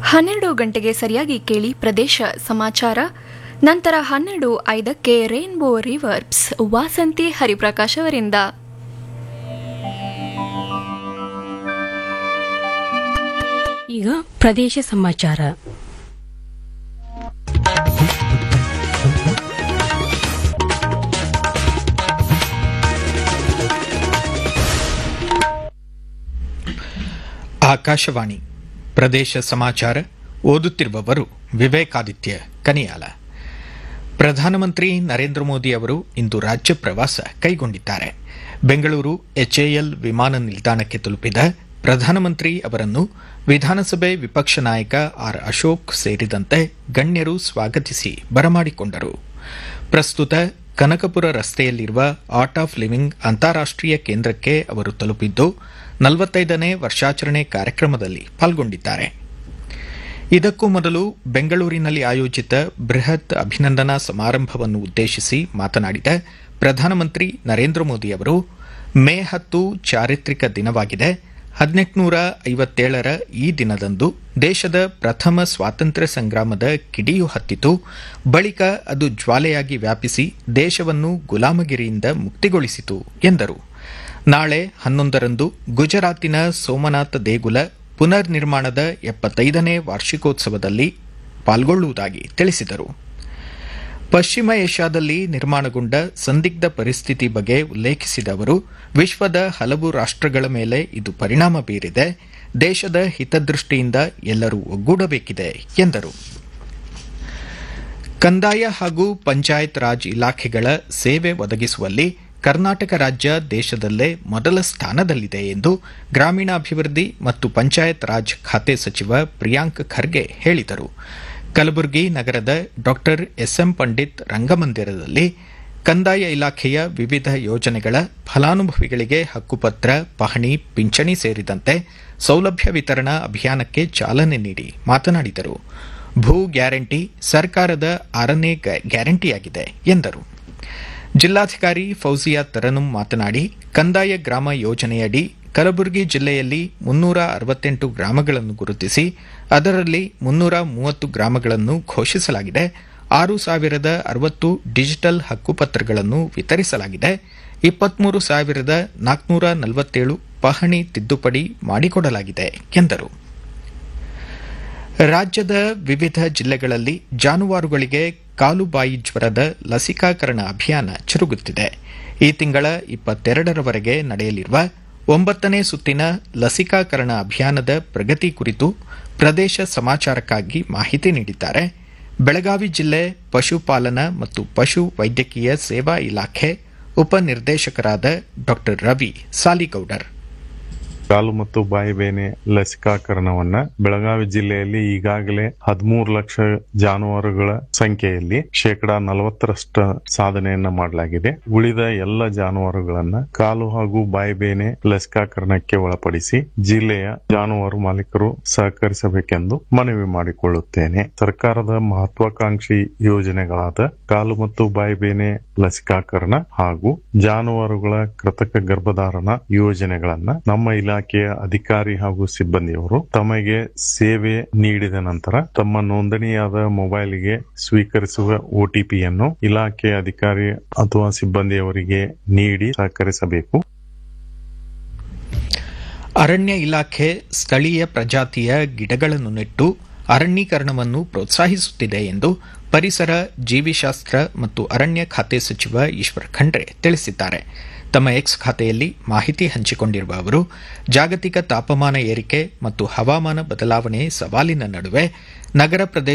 ಹನ್ನೆರಡು ಗಂಟೆಗೆ ಸರಿಯಾಗಿ ಕೇಳಿ ಪ್ರದೇಶ ಸಮಾಚಾರ ನಂತರ ಹನ್ನೆರಡು ಐದಕ್ಕೆ ರೇನ್ಬೋ ರಿವರ್ಬ್ಸ್ ವಾಸಂತಿ ಹರಿಪ್ರಕಾಶ್ ಅವರಿಂದ ಈಗ ಪ್ರದೇಶ ಸಮಾಚಾರ ಆಕಾಶವಾಣಿ ಪ್ರದೇಶ ಸಮಾಚಾರ ಓದುತ್ತಿರುವವರು ವಿವೇಕಾದಿತ್ಯ ಕನಿಯಾಲ ಪ್ರಧಾನಮಂತ್ರಿ ನರೇಂದ್ರ ಮೋದಿ ಅವರು ಇಂದು ರಾಜ್ಯ ಪ್ರವಾಸ ಕೈಗೊಂಡಿದ್ದಾರೆ ಬೆಂಗಳೂರು ಎಚ್ಎಎಲ್ ವಿಮಾನ ನಿಲ್ದಾಣಕ್ಕೆ ತಲುಪಿದ ಪ್ರಧಾನಮಂತ್ರಿ ಅವರನ್ನು ವಿಧಾನಸಭೆ ವಿಪಕ್ಷ ನಾಯಕ ಆರ್ ಅಶೋಕ್ ಸೇರಿದಂತೆ ಗಣ್ಯರು ಸ್ವಾಗತಿಸಿ ಬರಮಾಡಿಕೊಂಡರು ಪ್ರಸ್ತುತ ಕನಕಪುರ ರಸ್ತೆಯಲ್ಲಿರುವ ಆರ್ಟ್ ಆಫ್ ಲಿವಿಂಗ್ ಅಂತಾರಾಷ್ಟೀಯ ಕೇಂದ್ರಕ್ಕೆ ಅವರು ತಲುಪಿದ್ದು ನಲವತ್ತೈದನೇ ವರ್ಷಾಚರಣೆ ಕಾರ್ಯಕ್ರಮದಲ್ಲಿ ಪಾಲ್ಗೊಂಡಿದ್ದಾರೆ ಇದಕ್ಕೂ ಮೊದಲು ಬೆಂಗಳೂರಿನಲ್ಲಿ ಆಯೋಜಿತ ಬೃಹತ್ ಅಭಿನಂದನಾ ಸಮಾರಂಭವನ್ನು ಉದ್ದೇಶಿಸಿ ಮಾತನಾಡಿದ ಪ್ರಧಾನಮಂತ್ರಿ ನರೇಂದ್ರ ಮೋದಿ ಅವರು ಮೇ ಹತ್ತು ಚಾರಿತ್ರಿಕ ದಿನವಾಗಿದೆ ಹದಿನೆಂಟುನೂರ ಐವತ್ತೇಳರ ಈ ದಿನದಂದು ದೇಶದ ಪ್ರಥಮ ಸ್ವಾತಂತ್ರ್ಯ ಸಂಗ್ರಾಮದ ಕಿಡಿಯು ಹತ್ತಿತು ಬಳಿಕ ಅದು ಜ್ವಾಲೆಯಾಗಿ ವ್ಯಾಪಿಸಿ ದೇಶವನ್ನು ಗುಲಾಮಗಿರಿಯಿಂದ ಮುಕ್ತಿಗೊಳಿಸಿತು ಎಂದರು ನಾಳೆ ಹನ್ನೊಂದರಂದು ಗುಜರಾತಿನ ಸೋಮನಾಥ ದೇಗುಲ ಪುನರ್ ನಿರ್ಮಾಣದ ಎಪ್ಪತ್ತೈದನೇ ವಾರ್ಷಿಕೋತ್ಸವದಲ್ಲಿ ಪಾಲ್ಗೊಳ್ಳುವುದಾಗಿ ತಿಳಿಸಿದರು ಪಶ್ಚಿಮ ಏಷ್ಯಾದಲ್ಲಿ ನಿರ್ಮಾಣಗೊಂಡ ಸಂದಿಗ್ಧ ಪರಿಸ್ಥಿತಿ ಬಗ್ಗೆ ಉಲ್ಲೇಖಿಸಿದ ಅವರು ವಿಶ್ವದ ಹಲವು ರಾಷ್ಟಗಳ ಮೇಲೆ ಇದು ಪರಿಣಾಮ ಬೀರಿದೆ ದೇಶದ ಹಿತದೃಷ್ಟಿಯಿಂದ ಎಲ್ಲರೂ ಒಗ್ಗೂಡಬೇಕಿದೆ ಎಂದರು ಕಂದಾಯ ಹಾಗೂ ಪಂಚಾಯತ್ ರಾಜ್ ಇಲಾಖೆಗಳ ಸೇವೆ ಒದಗಿಸುವಲ್ಲಿ ಕರ್ನಾಟಕ ರಾಜ್ಯ ದೇಶದಲ್ಲೇ ಮೊದಲ ಸ್ಥಾನದಲ್ಲಿದೆ ಎಂದು ಗ್ರಾಮೀಣಾಭಿವೃದ್ಧಿ ಮತ್ತು ಪಂಚಾಯತ್ ರಾಜ್ ಖಾತೆ ಸಚಿವ ಪ್ರಿಯಾಂಕ್ ಖರ್ಗೆ ಹೇಳಿದರು ಕಲಬುರಗಿ ನಗರದ ಡಾ ಎಸ್ಎಂ ಪಂಡಿತ್ ರಂಗಮಂದಿರದಲ್ಲಿ ಕಂದಾಯ ಇಲಾಖೆಯ ವಿವಿಧ ಯೋಜನೆಗಳ ಫಲಾನುಭವಿಗಳಿಗೆ ಹಕ್ಕುಪತ್ರ ಪಹಣಿ ಪಿಂಚಣಿ ಸೇರಿದಂತೆ ಸೌಲಭ್ಯ ವಿತರಣಾ ಅಭಿಯಾನಕ್ಕೆ ಚಾಲನೆ ನೀಡಿ ಮಾತನಾಡಿದರು ಭೂ ಗ್ಯಾರಂಟಿ ಸರ್ಕಾರದ ಆರನೇ ಗ್ಯಾರಂಟಿಯಾಗಿದೆ ಎಂದರು ಜಿಲ್ಲಾಧಿಕಾರಿ ಫೌಜಿಯಾ ತರನುಂ ಮಾತನಾಡಿ ಕಂದಾಯ ಗ್ರಾಮ ಯೋಜನೆಯಡಿ ಕಲಬುರಗಿ ಜಿಲ್ಲೆಯಲ್ಲಿ ಮುನ್ನೂರ ಅರವತ್ತೆಂಟು ಗ್ರಾಮಗಳನ್ನು ಗುರುತಿಸಿ ಅದರಲ್ಲಿ ಮುನ್ನೂರ ಮೂವತ್ತು ಗ್ರಾಮಗಳನ್ನು ಘೋಷಿಸಲಾಗಿದೆ ಆರು ಸಾವಿರದ ಅರವತ್ತು ಡಿಜಿಟಲ್ ಹಕ್ಕುಪತ್ರಗಳನ್ನು ವಿತರಿಸಲಾಗಿದೆ ಇಪ್ಪತ್ಮೂರು ಸಾವಿರದ ನಾಲ್ಕುನೂರ ನಲವತ್ತೇಳು ಪಹಣಿ ತಿದ್ದುಪಡಿ ಮಾಡಿಕೊಡಲಾಗಿದೆ ಎಂದರು ರಾಜ್ಯದ ವಿವಿಧ ಜಿಲ್ಲೆಗಳಲ್ಲಿ ಜಾನುವಾರುಗಳಿಗೆ ಕಾಲುಬಾಯಿ ಜ್ವರದ ಲಸಿಕಾಕರಣ ಅಭಿಯಾನ ಜರುಗುತ್ತಿದೆ ಈ ತಿಂಗಳ ಇಪ್ಪತ್ತೆರಡರವರೆಗೆ ನಡೆಯಲಿರುವ ಒಂಬತ್ತನೇ ಸುತ್ತಿನ ಲಸಿಕಾಕರಣ ಅಭಿಯಾನದ ಪ್ರಗತಿ ಕುರಿತು ಪ್ರದೇಶ ಸಮಾಚಾರಕ್ಕಾಗಿ ಮಾಹಿತಿ ನೀಡಿದ್ದಾರೆ ಬೆಳಗಾವಿ ಜಿಲ್ಲೆ ಪಶುಪಾಲನಾ ಮತ್ತು ಪಶು ವೈದ್ಯಕೀಯ ಸೇವಾ ಇಲಾಖೆ ಉಪನಿರ್ದೇಶಕರಾದ ಡಾ ರವಿ ಸಾಲಿಗೌಡರ್ ಕಾಲು ಮತ್ತು ಬಾಯಿ ಬೇನೆ ಲಸಿಕಾಕರಣವನ್ನ ಬೆಳಗಾವಿ ಜಿಲ್ಲೆಯಲ್ಲಿ ಈಗಾಗಲೇ ಹದಿಮೂರು ಲಕ್ಷ ಜಾನುವಾರುಗಳ ಸಂಖ್ಯೆಯಲ್ಲಿ ಶೇಕಡಾ ನಲವತ್ತರಷ್ಟು ಸಾಧನೆಯನ್ನ ಮಾಡಲಾಗಿದೆ ಉಳಿದ ಎಲ್ಲ ಜಾನುವಾರುಗಳನ್ನ ಕಾಲು ಹಾಗೂ ಬಾಯಿ ಬೇನೆ ಲಸಿಕಾಕರಣಕ್ಕೆ ಒಳಪಡಿಸಿ ಜಿಲ್ಲೆಯ ಜಾನುವಾರು ಮಾಲೀಕರು ಸಹಕರಿಸಬೇಕೆಂದು ಮನವಿ ಮಾಡಿಕೊಳ್ಳುತ್ತೇನೆ ಸರ್ಕಾರದ ಮಹತ್ವಾಕಾಂಕ್ಷಿ ಯೋಜನೆಗಳಾದ ಕಾಲು ಮತ್ತು ಬಾಯಿ ಬೇನೆ ಲಸಿಕಾಕರಣ ಹಾಗೂ ಜಾನುವಾರುಗಳ ಕೃತಕ ಗರ್ಭಧಾರಣ ಯೋಜನೆಗಳನ್ನ ನಮ್ಮ ಇಲಾಖೆಯ ಅಧಿಕಾರಿ ಹಾಗೂ ಸಿಬ್ಬಂದಿಯವರು ತಮಗೆ ಸೇವೆ ನೀಡಿದ ನಂತರ ತಮ್ಮ ನೋಂದಣಿಯಾದ ಮೊಬೈಲ್ಗೆ ಸ್ವೀಕರಿಸುವ ಒಟಿಪಿಯನ್ನು ಇಲಾಖೆಯ ಅಧಿಕಾರಿ ಅಥವಾ ಸಿಬ್ಬಂದಿಯವರಿಗೆ ನೀಡಿ ಸಹಕರಿಸಬೇಕು ಅರಣ್ಯ ಇಲಾಖೆ ಸ್ಥಳೀಯ ಪ್ರಜಾತಿಯ ಗಿಡಗಳನ್ನು ನೆಟ್ಟು ಅರಣ್ಯೀಕರಣವನ್ನು ಪ್ರೋತ್ಸಾಹಿಸುತ್ತಿದೆ ಎಂದು ಪರಿಸರ ಜೀವಿಶಾಸ್ತ್ರ ಮತ್ತು ಅರಣ್ಯ ಖಾತೆ ಸಚಿವ ಈಶ್ವರ್ ಖಂಡ್ರೆ ತಿಳಿಸಿದ್ದಾರೆ ತಮ್ಮ ಎಕ್ಸ್ ಖಾತೆಯಲ್ಲಿ ಮಾಹಿತಿ ಹಂಚಿಕೊಂಡಿರುವ ಅವರು ಜಾಗತಿಕ ತಾಪಮಾನ ಏರಿಕೆ ಮತ್ತು ಹವಾಮಾನ ಬದಲಾವಣೆ ಸವಾಲಿನ ನಡುವೆ ನಗರ ಪ್ರದೇಶ